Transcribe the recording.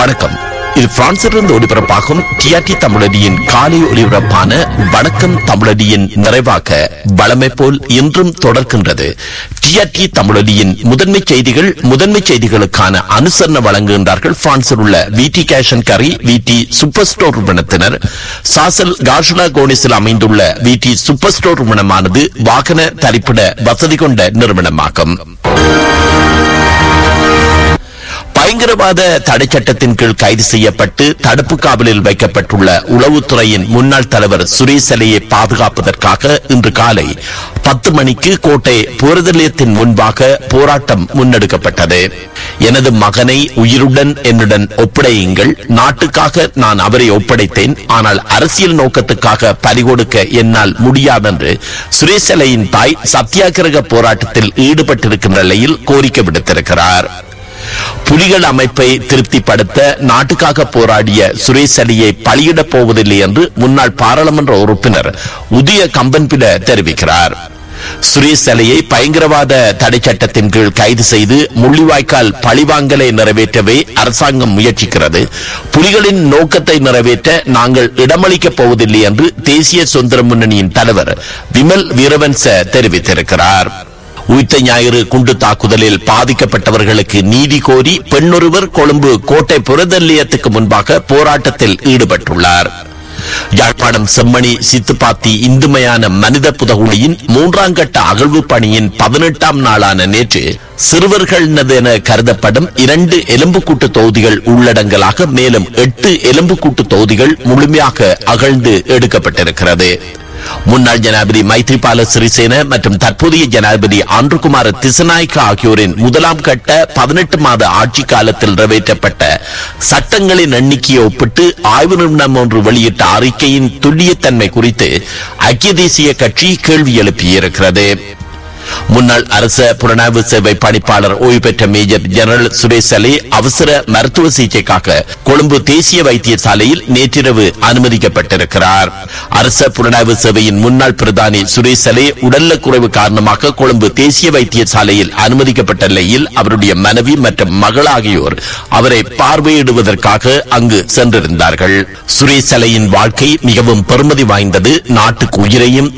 வணக்கம் இது பிரான்சிலிருந்து ஒளிபரப்பாகும் டிஆர்டி தமிழடியின் காலை ஒலிபரப்பான வணக்கம் தமிழடியின் நிறைவாக வளமை போல் இன்றும் தொடர்கின்றது டிஆர்டி தமிழடியின் முதன்மை செய்திகள் முதன்மை செய்திகளுக்கான அனுசரணை வழங்குகின்றார்கள் பிரான்சில் உள்ள விடி கேஷன் கரி விடி சூப்பர் ஸ்டோர் நிறுவனத்தினர் சாசல் காஷுலா கோனிஸில் அமைந்துள்ள விடி சூப்பர் ஸ்டோர் நிறுவனமானது வாகன தரிப்பிட வசதி கொண்ட நிறுவனமாகும் பயங்கரவாத தடை சட்டத்தின் கீழ் கைது செய்யப்பட்டு தடுப்பு காவலில் வைக்கப்பட்டுள்ள உளவுத்துறையின் முன்னாள் தலைவர் சுரேஷ் அலையை பாதுகாப்பதற்காக இன்று காலை பத்து மணிக்கு கோட்டை போர் நிலையத்தின் முன்பாக போராட்டம் முன்னெடுக்கப்பட்டது எனது மகனை உயிருடன் என்னுடன் ஒப்படையுங்கள் நாட்டுக்காக நான் அவரை ஒப்படைத்தேன் ஆனால் அரசியல் நோக்கத்துக்காக பறிகொடுக்க என்னால் முடியாதென்று சுரேஷ் அலையின் தாய் சத்தியாகிரக போராட்டத்தில் ஈடுபட்டிருக்கின்ற நிலையில் கோரிக்கை விடுத்திருக்கிறார் புலிகள் அமைப்பை திருப்திப்படுத்த நாட்டுக்காக போராடிய சுரேஷ் அலியை பலியிடப் போவதில்லை என்று முன்னாள் பாராளுமன்ற உறுப்பினர் உதய கம்பன்பில தெரிவிக்கிறார் சுரேஷ் அலையை பயங்கரவாத தடை சட்டத்தின் கீழ் கைது செய்து முள்ளிவாய்க்கால் பழிவாங்கலை நிறைவேற்றவே அரசாங்கம் முயற்சிக்கிறது புலிகளின் நோக்கத்தை நிறைவேற்ற நாங்கள் இடமளிக்கப் போவதில்லை என்று தேசிய சுதந்திர முன்னணியின் தலைவர் விமல் வீரவன்ச தெரிவித்திருக்கிறார் உயிர்த்த ஞாயிறு குண்டு தாக்குதலில் பாதிக்கப்பட்டவர்களுக்கு நீதி கோரி பெண்ணொருவர் கொழும்பு கோட்டை புறதல்லியத்துக்கு முன்பாக போராட்டத்தில் ஈடுபட்டுள்ளார் யாழ்ப்பாணம் செம்மணி சித்துப்பாத்தி இந்துமையான மனித புதகுழியின் மூன்றாம் கட்ட அகழ்வு பணியின் பதினெட்டாம் நாளான நேற்று சிறுவர்களென கருதப்படும் இரண்டு எலும்புக்கூட்டு தொகுதிகள் உள்ளடங்கலாக மேலும் எட்டு எலும்புக்கூட்டு தொகுதிகள் முழுமையாக அகழ்ந்து எடுக்கப்பட்டிருக்கிறது முன்னாள் ஜனாதிபதி மைத்ரிபால சிறிசேன மற்றும் தற்போதைய ஜனாதிபதி ஆண்டுகுமார் திசநாயக்க ஆகியோரின் முதலாம் கட்ட பதினெட்டு மாத ஆட்சி காலத்தில் நிறைவேற்றப்பட்ட சட்டங்களின் எண்ணிக்கையை ஒப்பிட்டு ஆய்வு நிறுவனம் ஒன்று வெளியிட்ட அறிக்கையின் துல்லியத்தன்மை குறித்து ஐக்கிய தேசிய கட்சி கேள்வி எழுப்பியிருக்கிறது முன்னாள் அரச புலனாய்வு சேவை பணிப்பாளர் ஓய்வு பெற்ற மேஜர் ஜெனரல் சுரேஷ் அலி அவசர மருத்துவ சிகிச்சைக்காக கொழும்பு தேசிய வைத்தியசாலையில் நேற்றிரவு அனுமதிக்கப்பட்டிருக்கிறார் அரச புலனாய்வு சேவையின் முன்னாள் பிரதானி சுரேஷ் அலி உடல்நலக் குறைவு காரணமாக கொழும்பு தேசிய வைத்தியசாலையில் அனுமதிக்கப்பட்ட நிலையில் அவருடைய மனைவி மற்றும் மகள் ஆகியோர் அவரை பார்வையிடுவதற்காக அங்கு சென்றிருந்தார்கள் சுரேஷ் அலையின் வாழ்க்கை மிகவும் பெருமதி வாய்ந்தது நாட்டுக்கு உயிரையும்